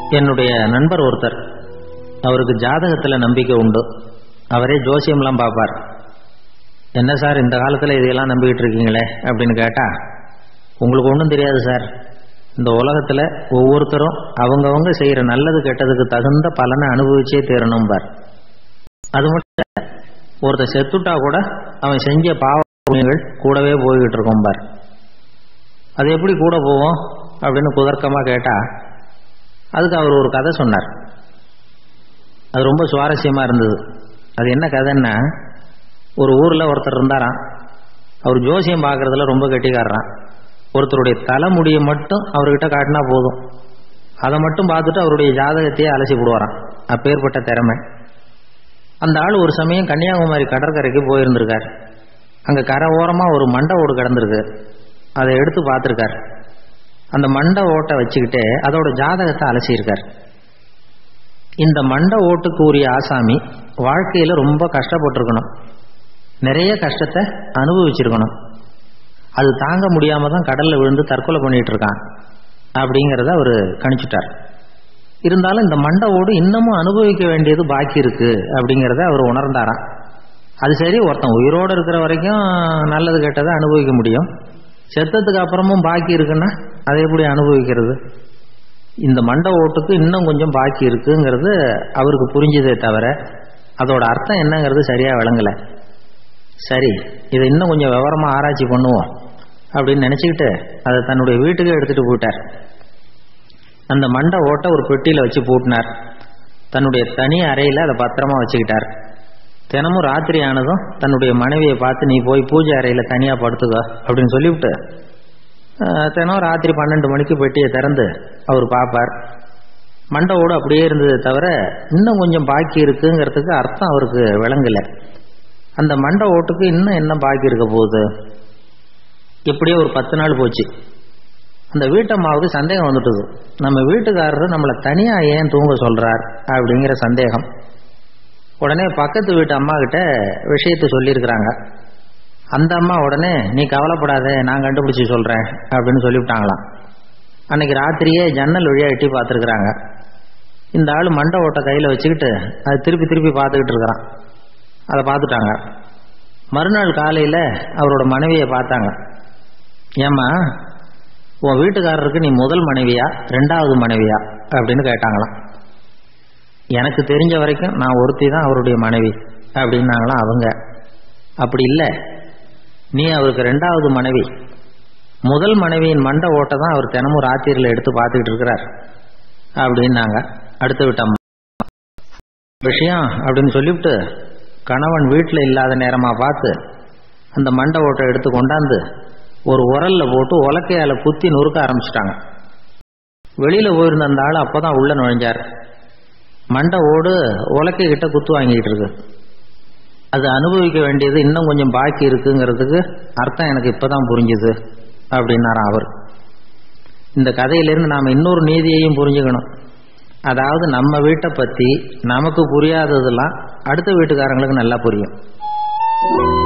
என்னுடைய நண்பர் ஒருத்தர் அவருக்கு ஜாதகத்தில் நம்பிக்கை உண்டு அவரே ஜோசியம்லாம் பார்ப்பார் என்ன சார் இந்த காலத்தில் இதையெல்லாம் நம்பிக்கிட்டு இருக்கீங்களே அப்படின்னு கேட்டா உங்களுக்கு ஒன்றும் தெரியாது சார் இந்த உலகத்தில் ஒவ்வொருத்தரும் அவங்கவங்க செய்கிற நல்லது கெட்டதுக்கு தகுந்த பலனை அனுபவிச்சே தீரணும் பார் அது மட்டும் இல்ல, ஒருத்தன் செத்துட்டா கூட அவன் செஞ்ச பாவ புண்ணியங்கள் கூடவே போய்கிட்டு இருக்கும் பார் அது எப்படி கூட போவோம் அப்படின்னு குதர்க்கமாக கேட்டா அதுக்கு அவர் ஒரு கதை சொன்னார் அது ரொம்ப சுவாரஸ்யமா இருந்தது அது என்ன கதைன்னா ஒரு ஊர்ல ஒருத்தர் இருந்தாராம் அவர் ஜோசியம் பார்க்கறதுல ரொம்ப கெட்டிக்காரரான் ஒருத்தருடைய தலைமுடியை மட்டும் அவர்கிட்ட காட்டினா போதும் அதை மட்டும் பார்த்துட்டு அவருடைய ஜாதகத்தையே அலசி போடுவாராம் அப்பேற்பட்ட திறமை அந்த ஆள் ஒரு சமயம் கன்னியாகுமரி கடற்கரைக்கு போயிருந்திருக்கார் அங்க கரை ஓரமா ஒரு மண்டை ஓடு கிடந்திருக்கு அதை எடுத்து பார்த்துருக்கார் அந்த மண்டை ஓட்டை வச்சுக்கிட்டே அதோட ஜாதகத்தை அலசியிருக்கார் இந்த மண்டை ஓட்டுக்கு உரிய ஆசாமி வாழ்க்கையில ரொம்ப கஷ்டப்பட்டிருக்கணும் நிறைய கஷ்டத்தை அனுபவிச்சிருக்கணும் அது தாங்க முடியாம தான் கடல்ல விழுந்து தற்கொலை பண்ணிட்டு இருக்கான் அப்படிங்கிறத அவர் கணிச்சுட்டார் இருந்தாலும் இந்த மண்டை ஓடு இன்னமும் அனுபவிக்க வேண்டியது பாக்கி இருக்கு அப்படிங்கிறத அவர் உணர்ந்தாராம் அது சரி ஒருத்தன் உயிரோடு இருக்கிற வரைக்கும் நல்லது கெட்டதை அனுபவிக்க முடியும் செத்ததுக்கு அப்புறமும் பாக்கி இருக்குன்னா அதை எப்படி அனுபவிக்கிறது இந்த மண்டை ஓட்டுக்கு இன்னும் கொஞ்சம் பாக்கி இருக்குங்கிறது அவருக்கு புரிஞ்சதே தவிர அதோட அர்த்தம் என்னங்கிறது சரியா விளங்கல சரி இதை இன்னும் கொஞ்சம் விவரமா ஆராய்ச்சி பண்ணுவோம் அப்படின்னு நினைச்சுக்கிட்டு அதை தன்னுடைய வீட்டுக்கு எடுத்துட்டு போயிட்டார் அந்த மண்டை ஓட்டை ஒரு பெட்டியில வச்சு பூட்டினார் தன்னுடைய தனி அறையில அதை பத்திரமா வச்சுக்கிட்டார் தினமும் ராத்திரி ஆனதும் தன்னுடைய மனைவியை பார்த்து நீ போய் பூஜை அறையில தனியா படுத்துக்க அப்படின்னு சொல்லிவிட்டு அஹ், தினம் ராத்திரி பன்னெண்டு மணிக்கு பெட்டியை திறந்து அவர் பார்ப்பார் மண்டை ஓடு அப்படியே இருந்தது தவிர இன்னும் கொஞ்சம் பாக்கி இருக்குங்கிறதுக்கு அர்த்தம் அவருக்கு விளங்கல அந்த மண்டை ஓட்டுக்கு இன்னும் என்ன பாக்கி இருக்க போகுது இப்படியே ஒரு பத்து நாள் போச்சு அந்த வீட்டம்மாவுக்கு சந்தேகம் வந்துட்டுது நம்ம வீட்டுக்காரரு நம்மளை தனியா ஏன் தூங்க சொல்றார் அப்படிங்கிற சந்தேகம் உடனே பக்கத்து வீட்டு அம்மா கிட்ட விஷயத்தை சொல்லியிருக்கிறாங்க அந்த அம்மா உடனே நீ கவலைப்படாத நான் கண்டுபிடிச்சு சொல்றேன் அப்படின்னு சொல்லிவிட்டாங்களாம் அன்னைக்கு ராத்திரியே ஜன்னல் வழியா எட்டி பார்த்துருக்குறாங்க இந்த ஆள் மண்டை ஓட்டை கையில வச்சுக்கிட்டு அது திருப்பி திருப்பி பார்த்துக்கிட்டு இருக்கிறான் அதை பார்த்துட்டாங்க மறுநாள் காலையில அவரோட மனைவியை பார்த்தாங்க ஏம்மா உன் வீட்டுக்காரருக்கு நீ முதல் மனைவியா ரெண்டாவது மனைவியா அப்படின்னு கேட்டாங்களாம் எனக்கு தெரிஞ்ச வரைக்கும் நான் ஒருத்தி தான் அவருடைய மனைவி அப்படின்னாங்களாம் அவங்க அப்படி இல்லை நீ அவருக்கு ரெண்டாவது மனைவி முதல் மனைவியின் மண்டை ஓட்டை தான் அவர் தினமும் ராத்திரியில் எடுத்து பார்த்துக்கிட்டு இருக்கிறார் அப்படின்னாங்க அடுத்து விட்டோம் விஷயம் அப்படின்னு சொல்லிவிட்டு கணவன் வீட்டில் இல்லாத நேரமா பார்த்து அந்த மண்டை ஓட்டை எடுத்து கொண்டாந்து ஒரு உரல்ல போட்டு உலக்கையால குத்தி நொறுக்க ஆரம்பிச்சிட்டாங்க வெளியில போயிருந்த அந்த ஆள் அப்பதான் உள்ள நுழைஞ்சார் மண்டை ஓடு உலக்கை கிட்ட குத்து வாங்கிட்டு இருக்கு அது அனுபவிக்க வேண்டியது இன்னும் கொஞ்சம் பாக்கி இருக்குங்கிறதுக்கு அர்த்தம் எனக்கு இப்பதான் புரிஞ்சுது அப்படின்னாராம் அவர் இந்த கதையிலிருந்து நாம இன்னொரு நீதியையும் புரிஞ்சுக்கணும் அதாவது நம்ம வீட்டை பத்தி நமக்கு புரியாததெல்லாம் அடுத்த வீட்டுக்காரங்களுக்கு நல்லா புரியும்